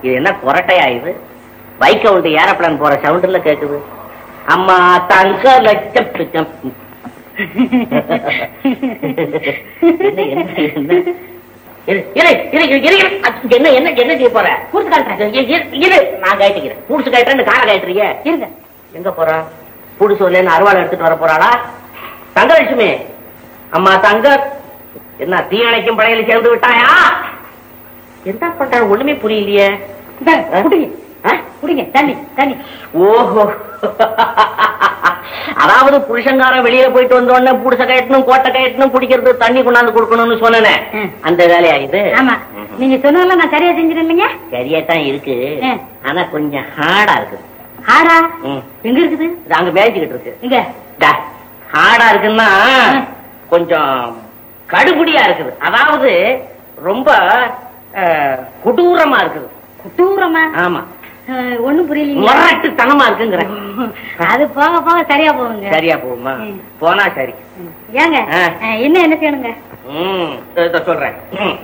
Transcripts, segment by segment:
இது என்ன கொரட்டையா இது பைக் உண்டு ஏரோப்ளான் போற சவுண்டுல கேக்குது அம்மா தங்க லட்சம் பிச்சம். என்ன என்ன என்ன இரு, இரு, இரு, இரு, இரு, இரு. அது என்ன என்ன என்ன செய்ய போற கூட்டு காட்டுறேன் இரு, இரு, இரு, நான் கழட்டிக்கிறேன் புடிச்சு கட்டுறேன்னு காரை கட்டுறீங்க இருங்க எங்க போறா புடிச்சு வரலன்னு அருவாள் எடுத்துட்டு வர போறாளா தங்கலட்சுமி அம்மா தங்க என்ன தீயணைக்கும் படையில சேர்ந்து விட்டாயா என்ன பண்ற ஒண்ணுமே புரியலையே இந்தாங்க, ஆ? குடிங்க ஆ? குடிங்க தண்ணி தண்ணி ஓஹோ அதாவது புருஷங்காரன் வெளியில போயிட்டு வந்த உடனே புடிச்ச கயட்டணும் கோட்டை கயட்டணும் குடிக்கிறது தண்ணி கொண்டாந்து கொடுக்கணும்னு சொன்னேனே ம். அந்த வேலையா இது ஆமா ம்ஹும். நீங்க சொன்னதெல்லாம் நான் சரியா செஞ்சிருந்தேன் இல்லைங்க சரியா தான் இருக்கு ஆ. ஆனா கொஞ்சம் ஹார்டா இருக்குது ஆடா ம். எங்க இருக்குது இது அங்க மேய்ச்சிக்கிட்டு இருக்கு இங்க டா, ஹார்டா இருக்குன்னா ம். கொஞ்சம் கடுபுடியா இருக்குது அதாவது ரொம்ப அஹ், கொடூரமா இருக்குது குட்டூரமா ஆமா ஒண்ணும் புரியலீங்க முரட்டு தனமா இருக்குங்கிறேன் அது போக போக சரியா போகுங்க சரியா போகுமா ம். போனா சரி ம். ஏங்க ஆ. ஆ, என்ன என்ன செய்யணுங்க ம் இதோ சொல்றேன் ம்.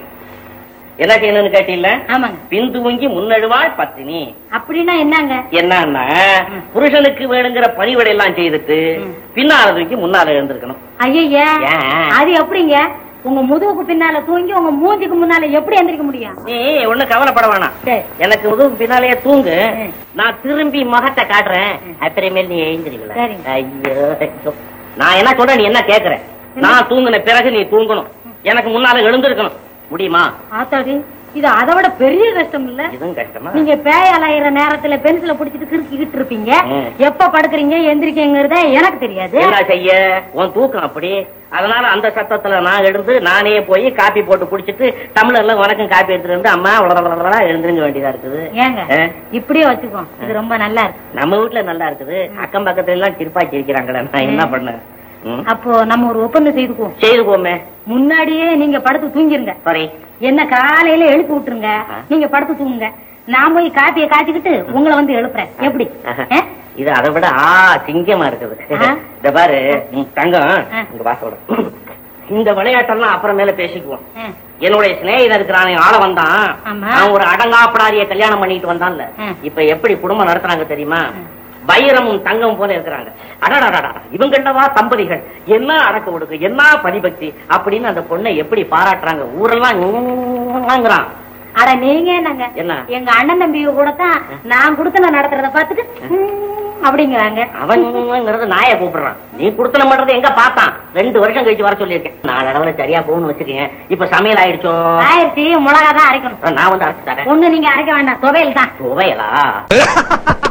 என்ன செய்யணும்னு கேட்டீங்கள ஆமாங்க பிந்துவங்கி முன்னழுவாள் பத்தினி அப்படின்னா என்னங்க என்னன்னா ம். புருஷனுக்கு வேணுங்கிற பணிவிடை எல்லாம் செய்துட்டு ம். பின்னால தூக்கி முன்னால எழுந்திருக்கணும் ஐயா ஏன்? அது எப்படிங்க உங்க முதுகுக்கு பின்னால தூங்கி உங்க மூஞ்சிக்கு முன்னால எப்படி எந்திரிக்க முடியும் நீ ஒண்ணு கவலைப்பட வேணாம் சரி எனக்கு உதவு பின்னாலேயே தூங்கு ம். நான் திரும்பி முகத்தை காட்டுறேன் ம். அப்புறமேல் நீ எழுந்திருக்கல சரிங்க. ஐயோ ஐயோ. நான் என்ன சொல்றேன் நீ என்ன கேக்குற நான் தூங்குன பிறகு நீ தூங்கணும் எனக்கு முன்னால எழுந்திருக்கணும் முடியுமா ஆத்தாடி இது அதை விட பெரிய கஷ்டம் இல்ல இதுவும் கஷ்டமா நீங்க பேய் அலையிற நேரத்துல பென்சில புடிச்சிட்டு கிறுக்கிக்கிட்டு இருப்பீங்க ம். எப்ப படுக்குறீங்க எந்திரிக்கங்கிறத எனக்கு தெரியாது என்ன செய்ய உன் தூக்கம் அப்படி அதனால அந்த சத்தத்துல நான் எழுந்து நானே போய் காப்பி போட்டு குடிச்சிட்டு டம்ளர்ல உனக்கும் காப்பி எடுத்துட்டு வந்து அம்மா உடனே எழுந்திருங்க வேண்டியதா இருக்குது ஏங்க ஆ? இப்படியே வச்சுக்கோ இது ரொம்ப நல்லா இருக்கு நம்ம வீட்டுல நல்லா இருக்குது அக்கம் பக்கத்துல எல்லாம் சிரிப்பாக்கி இருக்கிறாங்களே நான் என்ன பண்ணேன் ம். அப்போ நம்ம ஒரு ஒப்பந்தம் செய்துக்குவோம் செய்து போமே முன்னாடியே நீங்க படுத்து தூங்கிருங்க சாரி என்ன காலையில எழுப்பி விட்டுருங்க ஆ. நீங்க படுத்து தூங்குங்க நான் போய் காப்பியை காய்ச்சிக்கிட்டு உங்களை வந்து எழுப்புறேன் எப்படி ஆ? இது அதை விட ஆ சிங்கமா இருக்குது ஆ. இந்த பாரு ம், தங்கம் ஆ. இங்க வாசோட இந்த விளையாட்டெல்லாம் அப்புறமேல பேசிக்குவோம் ஆ. என்னுடைய சிநேகிதன் இருக்கிறான் ஆள வந்தான் ஆமா. அவன் ஒரு அடங்காப்படாரிய கல்யாணம் பண்ணிட்டு வந்தான்ல ஆ. இப்ப எப்படி குடும்பம் நடத்துறாங்க தெரியுமா ஆ. வைரமும் தங்கம் போல இருக்கிறாங்க அடடடடா இவங்கண்டவா தம்பதிகள் என்ன அடக்க ஒடுக்கு என்ன பதிபக்தி அப்படின்னு அந்த பொண்ணை எப்படி பாராட்டுறாங்க ஊரெல்லாம் அட நீங்க என்னங்க என்ன? எங்க அண்ணன் தம்பி கூட தான் நான் கொடுத்து நான் நடத்துறத பார்த்துட்டு ம், அப்படிங்கிறாங்க அவன்ங்கிறது நாயை கூப்பிடுறான் நீ குடுத்தன பண்றது எங்க பார்த்தான் ரெண்டு வருஷம் கழிச்சு வர சொல்லியிருக்கேன் நாலு அளவுல சரியா போகணும்னு வச்சுக்கேன் இப்ப சமையல் ஆயிடுச்சோ ஆயிரத்தி மிளகா தான் அரைக்கணும் நான் வந்து அரைச்சு தரேன் ஒண்ணு நீங்க அரைக்க வேண்டாம் துவையல் தான் துவையலா